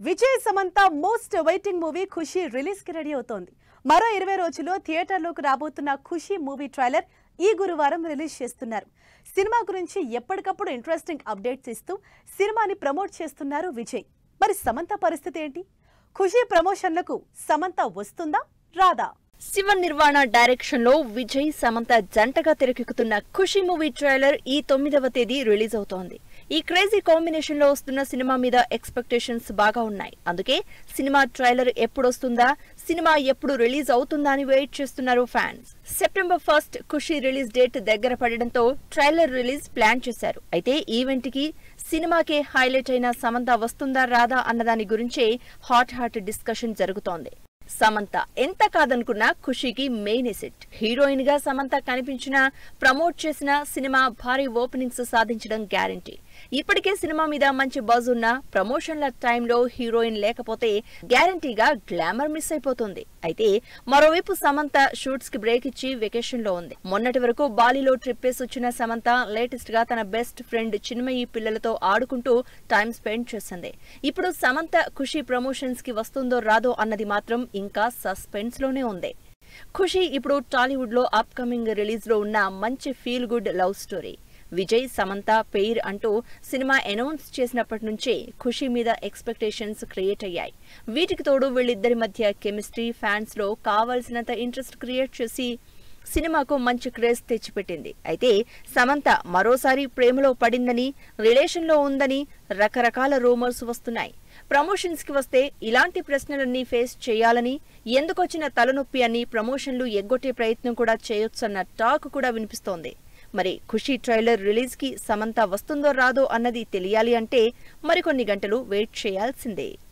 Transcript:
Vijay Samantha most waiting movie Kushi release కి ready అవుతోంది మరో ఇరవై రోజుల్లో థియేటర్లోకి రాబోతున్న ఖుషి మూవీ ట్రైలర్ ఈ గురువారం రిలీజ్ చేస్తున్నారు సినిమా గురించి ఎప్పటికప్పుడు ఇంట్రెస్టింగ్ అప్డేట్స్ ఇస్తూ సినిమాని ప్రమోట్ చేస్తున్నారు విజయ్ మరి సమంత పరిస్థితి ఏంటి ఖుషి ప్రమోషన్లకు సమంత వస్తుందా రాదా శివ నిర్వాణ డైరెక్షన్ లో విజయ్ సమంత జంటగా తెరకెక్కుతున్న ఖుషి మూవీ ట్రైలర్ ఈ తొమ్మిదవ తేదీ రిలీజ్ అవుతోంది ఈ క్రేజీ కాంబినేషన్ లో వస్తున్న సినిమా మీద ఎక్స్పెక్టేషన్స్ బాగా ఉన్నాయి అందుకే సినిమా ట్రైలర్ ఎప్పుడు వస్తుందా సినిమా ఎప్పుడు రిలీజ్ అవుతుందా అని వెయిట్ చేస్తున్నారు fans September first Kushi release date దగ్గర పడడంతో ట్రైలర్ రిలీజ్ ప్లాన్ చేశారు అయితే ఈవెంట్ కి సినిమాకే హైలైట్ అయిన సమంత వస్తుందా రాదా అన్నదాని గురించే హాట్ హాట్ డిస్కషన్ జరుగుతోంది సమంత ఎంత కాదనుకున్నా ఖుషీకి మెయిన్ ఎసెట్ హీరోయిన్ గా సమంత కనిపించినా ప్రమోట్ చేసిన సినిమా భారీ ఓపెనింగ్స్ సాధించడం గ్యారంటీ ఇప్పటికే సినిమా మీద మంచి బజ్ ఉన్న ప్రమోషన్ల టైంలో హీరోయిన్ లేకపోతే గ్యారంటీగా గ్లామర్ మిస్ అయిపోతుంది అయితే మరోవైపు సమంత షూట్స్ కి బ్రేక్ ఇచ్చి వెకేషన్ లో ఉంది మొన్నటి వరకు బాలీలో ట్రిప్ వేసి వచ్చిన సమంత లేటెస్ట్ గా తన బెస్ట్ ఫ్రెండ్ చిన్మయి పిల్లలతో ఆడుకుంటూ టైం స్పెండ్ చేసింది ఇప్పుడు సమంత ఖుషి ప్రమోషన్స్ కి వస్తుందో రాదో అన్నది మాత్రం ఇంకా సస్పెన్స్ లోనే ఉంది ఖుషి ఇప్పుడు టాలీవుడ్ లో అప్ కమింగ్ రిలీజ్ లో ఉన్న మంచి feel good love story Vijay Samantha pair అంటూ సినిమా అనౌన్స్ చేసినప్పటి నుంచే ఖుషి మీద ఎక్స్పెక్టేషన్స్ క్రియేట్ అయ్యాయి వీటికి తోడు వీళ్ళిద్దరి మధ్య కెమిస్ట్రీ ఫ్యాన్స్ లో కావాల్సినంత ఇంట్రెస్ట్ క్రియేట్ చేసి సినిమాకు మంచి క్రేజ్ తెచ్చిపెట్టింది అయితే సమంత మరోసారి ప్రేమలో పడిందని రిలేషన్లో ఉందని రకరకాల రూమర్స్ వస్తున్నాయి ప్రమోషన్స్ కి వస్తే ఇలాంటి ప్రశ్నలన్నీ ఫేస్ చేయాలని ఎందుకొచ్చిన తలనొప్పి అని ప్రమోషన్లు ఎగ్గొట్టే ప్రయత్నం కూడా చేయొచ్చన్న టాక్ కూడా వినిపిస్తోంది మరి ఖుషి ట్రైలర్ రిలీజ్ కి సమంత వస్తుందో రాదో అన్నది తెలియాలి అంటే మరికొన్ని గంటలు వెయిట్ చేయాల్సిందే